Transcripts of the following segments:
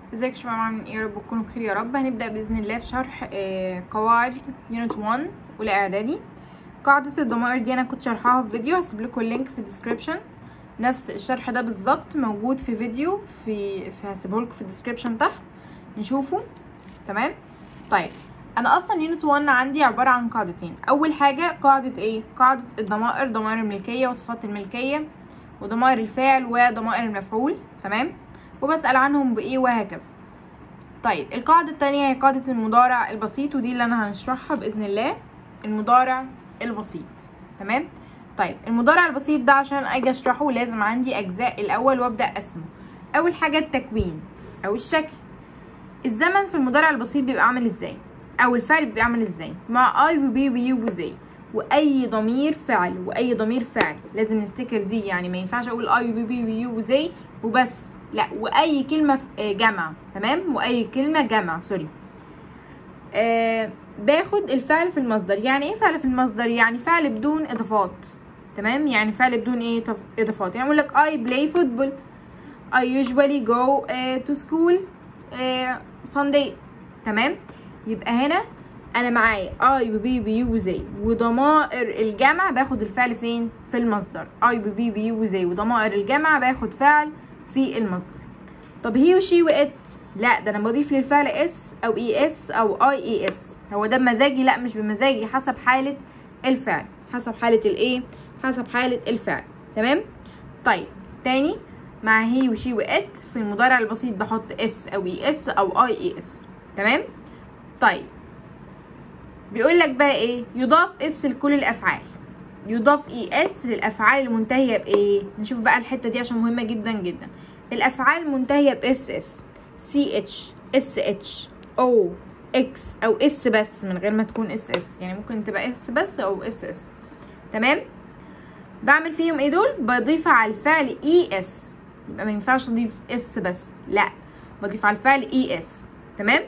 ازيك يا شباب عاملين ايه يا رب تكونوا بخير يا رب هنبدا باذن الله في شرح آه، قواعد يونت 1 اولى اعدادي قاعده الضمائر دي انا كنت شارحاها في فيديو هسيب لكم اللينك في الديسكربشن نفس الشرح ده بالظبط موجود في فيديو في, في هسيبه لكم في الديسكربشن تحت نشوفه تمام طيب انا اصلا يونت 1 عندي عباره عن قاعدتين اول حاجه قاعده ايه قاعده الضمائر ضمائر الملكيه وصفات الملكيه وضمائر الفاعل وضمائر المفعول تمام وبسأل عنهم بإيه وهكذا طيب القاعدة التانية هي قاعدة المضارع البسيط ودي اللي أنا هنشرحها بإذن الله المضارع البسيط تمام طيب المضارع البسيط ده عشان أجي أشرحه لازم عندي أجزاء الأول وأبدأ أقسمه أول حاجة التكوين أو الشكل الزمن في المضارع البسيط بيبقى عامل إزاي أو الفعل بيبقى عامل إزاي مع I و be و you و they واي ضمير فعل واي ضمير فعل لازم نفتكر دي يعني ما ينفعش اقول اي وبي بي ويو وزي وبس لا واي كلمه في جمع تمام واي كلمه جمع سوري آه باخد الفعل في المصدر يعني ايه فعل في المصدر يعني فعل بدون اضافات تمام يعني فعل بدون ايه اضافات يعني اقول لك I play football I usually go uh, to school uh, Sunday تمام يبقى هنا انا معايا اي وبي بيو وزي وضمائر الجمع باخد الفعل فين في المصدر اي وبي بيو وزي وضمائر الجمع باخد فعل في المصدر طب هي وشي وات لا ده انا بضيف للفعل اس او اي اس او اي اي اس هو ده بمزاجي لا مش بمزاجي حسب حاله الفعل حسب حاله الايه حسب حاله الفعل تمام طيب تاني مع هي وشي وات في المضارع البسيط بحط اس او اي اس او اي اي اس تمام طيب بيقول لك بقى ايه يضاف اس لكل الافعال يضاف اي اس للافعال المنتهيه بايه نشوف بقى الحته دي عشان مهمه جدا جدا الافعال المنتهيه باس اس سي اتش اس اتش او اكس او اس بس من غير ما تكون اس اس يعني ممكن تبقى اس بس او اس اس تمام بعمل فيهم ايه دول بضيف على الفعل اي اس يبقى ما ينفعش اضيف اس بس لا بضيف على الفعل اي اس تمام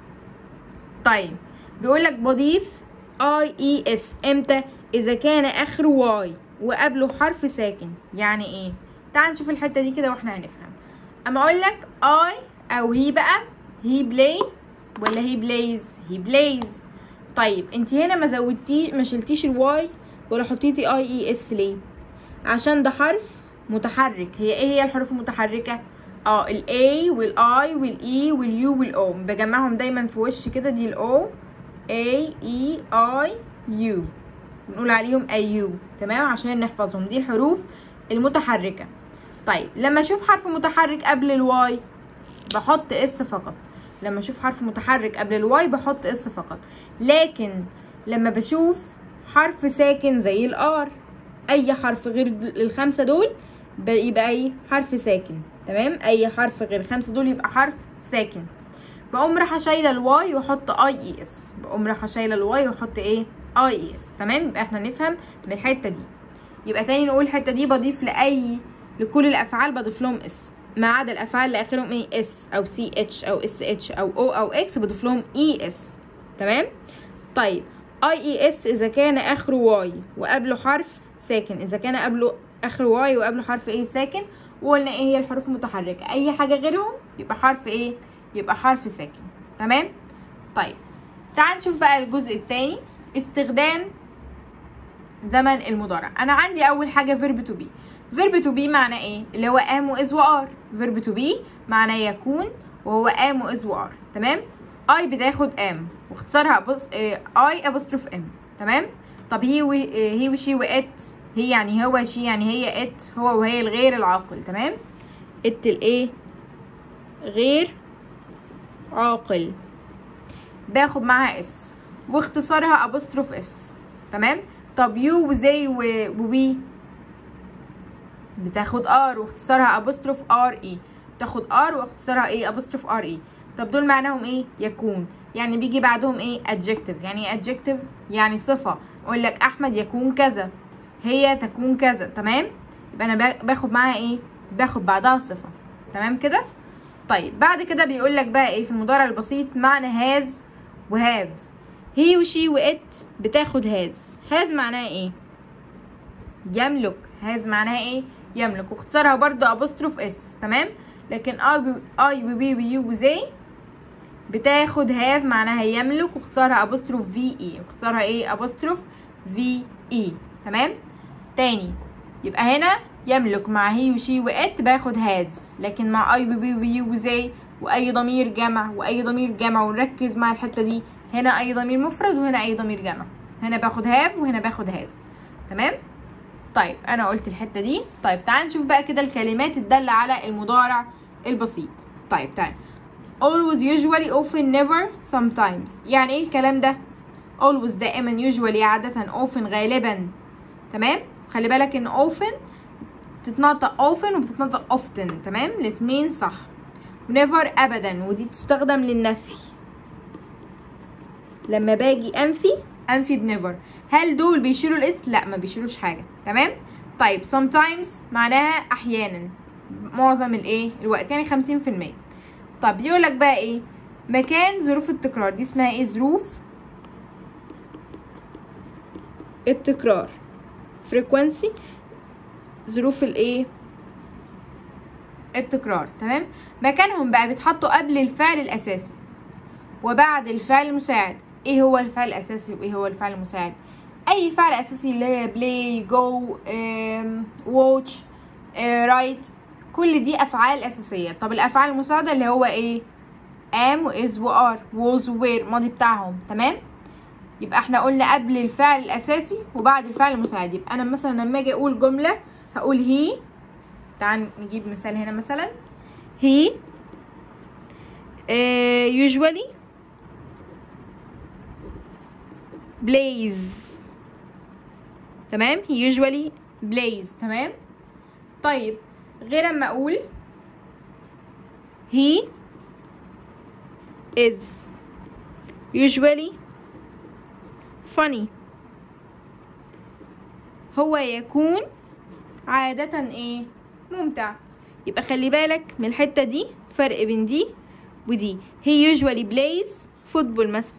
طيب بيقول لك بضيف اي اي اس امتى اذا كان اخره واي وقبله حرف ساكن يعني ايه تعال نشوف الحته دي كده واحنا هنفهم اما اقول لك اي او هي بقى هي بلاي ولا هي بلايز هي بلايز طيب انت هنا ما زودتي ما شلتيش الواي ولا حطيتي اي اي اس ليه عشان ده حرف متحرك هي ايه هي الحروف المتحركه اه الاي والاي والاي واليو والاو بجمعهم دايما في وش كده دي الاو A E I U بنقول عليهم أيو تمام عشان نحفظهم دي الحروف المتحركة طيب لما أشوف حرف متحرك قبل الواي بحط اس فقط لما أشوف حرف متحرك قبل الواي بحط اس فقط لكن لما بشوف حرف ساكن زي الار أي حرف غير الخمسة دول يبقى أي حرف ساكن تمام أي حرف غير الخمسة دول يبقى حرف ساكن بقوم رايحه شايله الواي واحط اي اي اس بقوم رايحه شايله الواي واحط ايه اي اي اس تمام يبقى احنا نفهم من الحته دي يبقى تاني نقول الحته دي بضيف لاي لكل الافعال بضيف لهم اس ما عدا الافعال اللي اخرهم ايه اس او سي اتش او اس اتش او او او اكس بضيف لهم اي اس تمام طيب اي اي اس اذا كان اخره واي وقبله حرف ساكن اذا كان قبله اخره واي وقبله حرف ايه ساكن وقلنا ايه هي الحروف المتحركه اي حاجه غيرهم يبقى حرف ايه يبقى حرف ساكن تمام طيب تعال نشوف بقى الجزء الثاني استخدام زمن المضارع انا عندي اول حاجه فيرب تو بي فيرب تو بي معناه ايه اللي هو ام واز وار فيرب تو بي معناه يكون وهو ام واز وار تمام اي بتاخد ام واختصارها بص اي ابوستروف ام تمام طب هي و... هي وشي وات هي يعني هو شي يعني هي ات هو وهي الغير العاقل تمام ات الايه غير عاقل باخد معاها اس واختصارها ابوستروف اس تمام طب يو وزي ووي بتاخد ار واختصارها ابوستروف ار اي بتاخد ار واختصارها ايه ابوستروف ار اي طب دول معناهم ايه يكون يعني بيجي بعدهم ايه adjective يعني ايه adjective يعني صفه اقول لك احمد يكون كذا هي تكون كذا تمام يبقى انا باخد معاها ايه باخد بعدها صفه تمام كده طيب بعد كده بيقول لك بقى ايه في المضارع البسيط معنى هاز وهاف هي وشي وات بتاخد هاز هاز معناها ايه يملك هاز معناها ايه يملك واختصارها برضو ابوستروف اس تمام لكن اي اي وبي ويو وزي بتاخد هاف معناها يملك واختصارها ابوستروف في اي واختصارها ايه ابوستروف في اي تمام تاني يبقى هنا يملك مع هي وشي وات باخد هاز لكن مع اي وبي ويو وزي واي ضمير جمع واي ضمير جمع ونركز مع الحته دي هنا اي ضمير مفرد وهنا اي ضمير جمع هنا باخد هاف وهنا باخد هاز تمام طيب انا قلت الحته دي طيب تعال نشوف بقى كده الكلمات الداله على المضارع البسيط طيب تعال always usually often never sometimes يعني ايه الكلام ده always دائما usually عادة often غالبا تمام خلي بالك ان often بتتنطق often وبتتنطق often تمام الاتنين صح never ابدا ودي تستخدم للنفي لما باجي انفي انفي بنيفر هل دول بيشيلوا الاس لا ما بيشيلوش حاجه تمام طيب sometimes معناها احيانا معظم الايه الوقت يعني خمسين في المية طب يقول لك بقى ايه مكان ظروف التكرار دي اسمها ايه ظروف التكرار frequency ظروف الايه التكرار تمام مكانهم بقى بيتحطوا قبل الفعل الاساسي وبعد الفعل المساعد ايه هو الفعل الاساسي وايه هو الفعل المساعد اي فعل اساسي اللي هي بلاي جو واتش رايت كل دي افعال اساسيه طب الافعال المساعده اللي هو ايه am و is و are was و were الماضي بتاعهم تمام يبقى احنا قلنا قبل الفعل الاساسي وبعد الفعل المساعد يبقى انا مثلا لما اجي اقول جمله هقول هي تعال نجيب مثال هنا مثلا he uh, usually plays تمام he usually plays تمام طيب غير اما اقول he is usually funny هو يكون عادة ايه ممتع يبقى خلي بالك من الحتة دي فرق بين دي ودي he usually plays football مثلا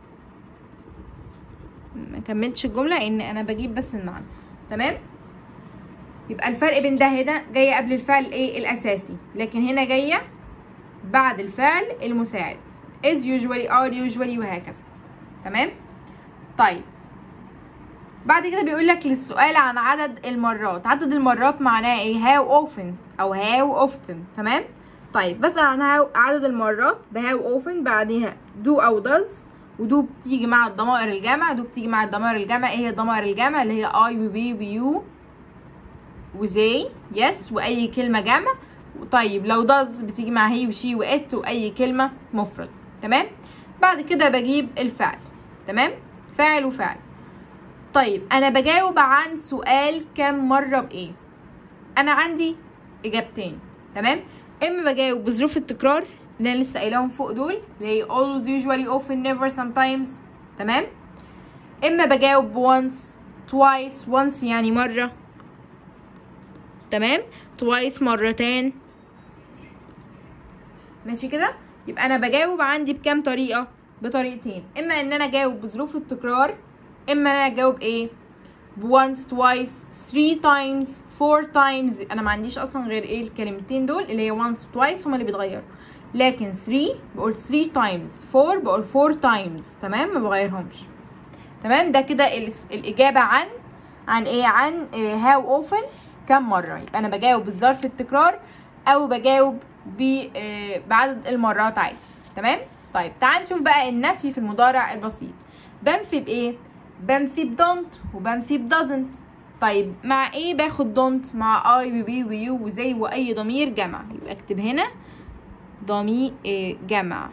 ما كملتش الجملة ان انا بجيب بس المعنى تمام يبقى الفرق بين ده هنا جاية قبل الفعل ايه الاساسي لكن هنا جاية بعد الفعل المساعد is usually are usually وهكذا تمام طيب بعد كده بيقول لك للسؤال عن عدد المرات عدد المرات معناه ايه how often او how often تمام طيب بسأل عن how عدد المرات ب how often بعديها do او does ودو بتيجي مع الضمائر الجمع دو بتيجي مع الضمائر الجمع ايه هي الضمائر الجمع اللي هي I و be و you وزي يس واي كلمه جمع طيب لو does بتيجي مع هي وشي وات واي كلمه مفرد تمام بعد كده بجيب الفعل تمام فاعل وفعل طيب انا بجاوب عن سؤال كم مره بايه انا عندي اجابتين تمام اما بجاوب بظروف التكرار اللي انا لسه قايلاهم فوق دول اللي هي always usually often never sometimes تمام اما بجاوب once twice once يعني مره تمام twice مرتين ماشي كده يبقى انا بجاوب عندي بكام طريقه بطريقتين اما ان انا اجاوب بظروف التكرار اما ان انا اجاوب ايه once twice three times four times انا ما عنديش اصلا غير ايه الكلمتين دول اللي هي once twice هما اللي بيتغيروا لكن 3 بقول 3 times 4 بقول 4 times تمام ما بغيرهمش تمام ده كده الاجابه عن عن ايه عن هاو اوفن كم مره يبقى انا بجاوب بالظرف التكرار او بجاوب بعدد المرات عادي تمام طيب تعال نشوف بقى النفي في المضارع البسيط بنفي بايه بنفي بدونت وبنفي بدازنت طيب مع ايه باخد دونت مع اي وبي ويو وزي واي ضمير جمع يبقى اكتب هنا ضمير إيه جمع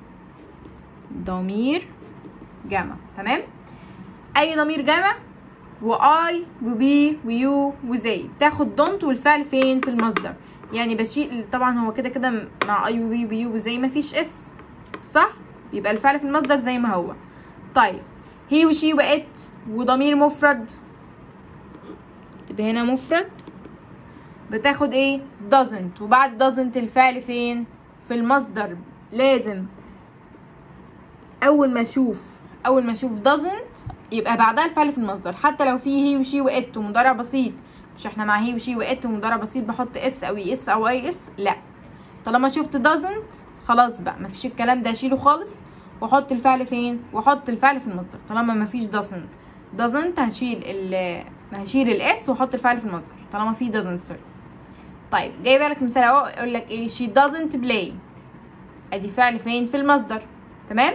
ضمير جمع تمام اي ضمير جمع واي وبي ويو وزي بتاخد دونت والفعل فين في المصدر يعني بشيل طبعا هو كده كده مع اي وبي ويو وزي مفيش اس صح يبقى الفعل في المصدر زي ما هو طيب هي وشي وات وضمير مفرد تبقى هنا مفرد بتاخد ايه doesn't وبعد doesn't الفعل فين في المصدر لازم اول ما اشوف اول ما اشوف doesn't يبقى بعدها الفعل في المصدر حتى لو في هي وشي وات ومضارع بسيط مش احنا مع هي وشي وات ومضارع بسيط بحط اس او اي اس او اي اس لا طالما شفت doesn't خلاص بقى مفيش الكلام ده اشيله خالص واحط الفعل فين واحط الفعل في المصدر طالما مفيش doesn't doesn't هشيل ال هشيل الاس واحط الفعل في المصدر طالما في doesn't سوري طيب جايبه لك مثال اهو يقول لك ايه she doesn't play ادي فعل فين في المصدر تمام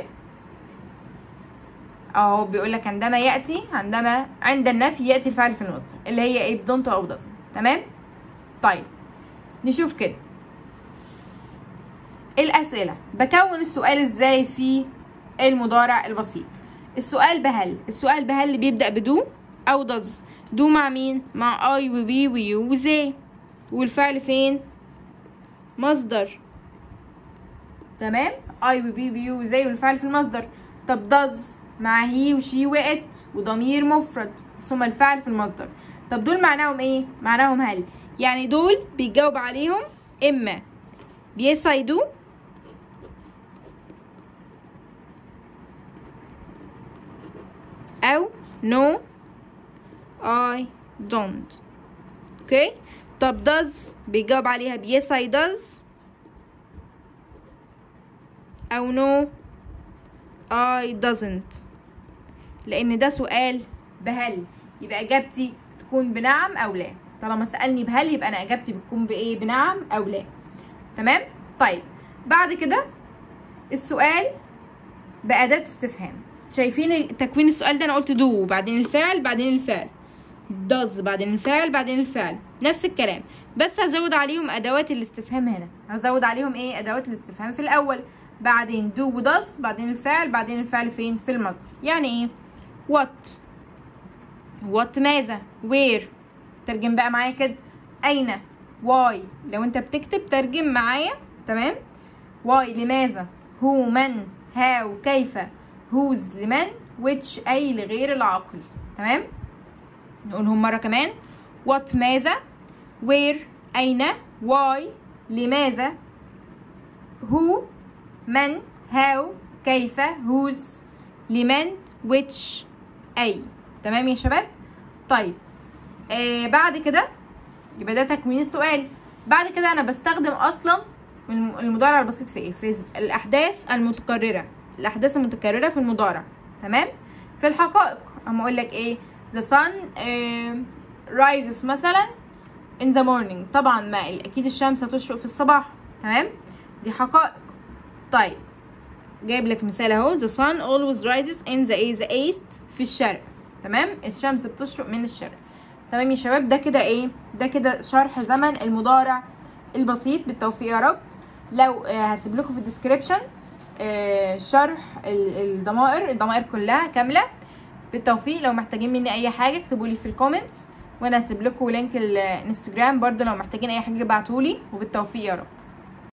اهو بيقول لك عندما ياتي عندما عند النفي ياتي الفعل في المصدر اللي هي ايه بدونت او doesn't تمام طيب نشوف كده الاسئله بكون السؤال ازاي في المضارع البسيط السؤال بهل السؤال بهل اللي بيبدا بدو او does دو مع مين مع اي وبي ويو وزي والفعل فين مصدر تمام اي وبي ويو وزي والفعل في المصدر طب does مع هي وشي وات وضمير مفرد ثم الفعل في المصدر طب دول معناهم ايه معناهم هل يعني دول بيجاوب عليهم اما بيس اي دو او no I don't اوكي طب does بيجاوب عليها ب yes I does او no I doesn't لان ده سؤال بهل يبقى اجابتي تكون بنعم او لا طالما سالني بهل يبقى انا اجابتي بتكون بايه بنعم او لا تمام طيب بعد كده السؤال بأداة استفهام شايفين تكوين السؤال ده انا قلت دو بعدين الفعل بعدين الفعل does بعدين الفعل بعدين الفعل نفس الكلام بس هزود عليهم ادوات الاستفهام هنا هزود عليهم ايه ادوات الاستفهام في الاول بعدين do و does بعدين الفعل بعدين الفعل فين في المصدر يعني ايه what what ماذا where ترجم بقى معايا كده اين why لو انت بتكتب ترجم معايا تمام why لماذا who من how كيف whose لمن which اي لغير العاقل تمام نقولهم مرة كمان what ماذا where أين why لماذا who من how كيف whose لمن which أي تمام يا شباب طيب آه بعد كده يبقى ده تكوين السؤال بعد كده أنا بستخدم أصلا المضارع البسيط في إيه في الأحداث المتكررة الأحداث المتكررة في المضارع تمام في الحقائق أما أقول لك إيه the sun uh, rises مثلا in the morning طبعا ما اكيد الشمس هتشرق في الصباح تمام دي حقائق طيب جايب لك مثال اهو the sun always rises in the, the east في الشرق تمام الشمس بتشرق من الشرق تمام يا شباب ده كده ايه ده كده شرح زمن المضارع البسيط بالتوفيق يا رب لو آه هسيب لكم في الديسكريبشن آه شرح الضمائر الضمائر كلها كامله بالتوفيق لو محتاجين مني اي حاجه اكتبوا لي في الكومنتس وانا هسيب لكم لينك الانستجرام برضو لو محتاجين اي حاجه ابعتولي وبالتوفيق يا رب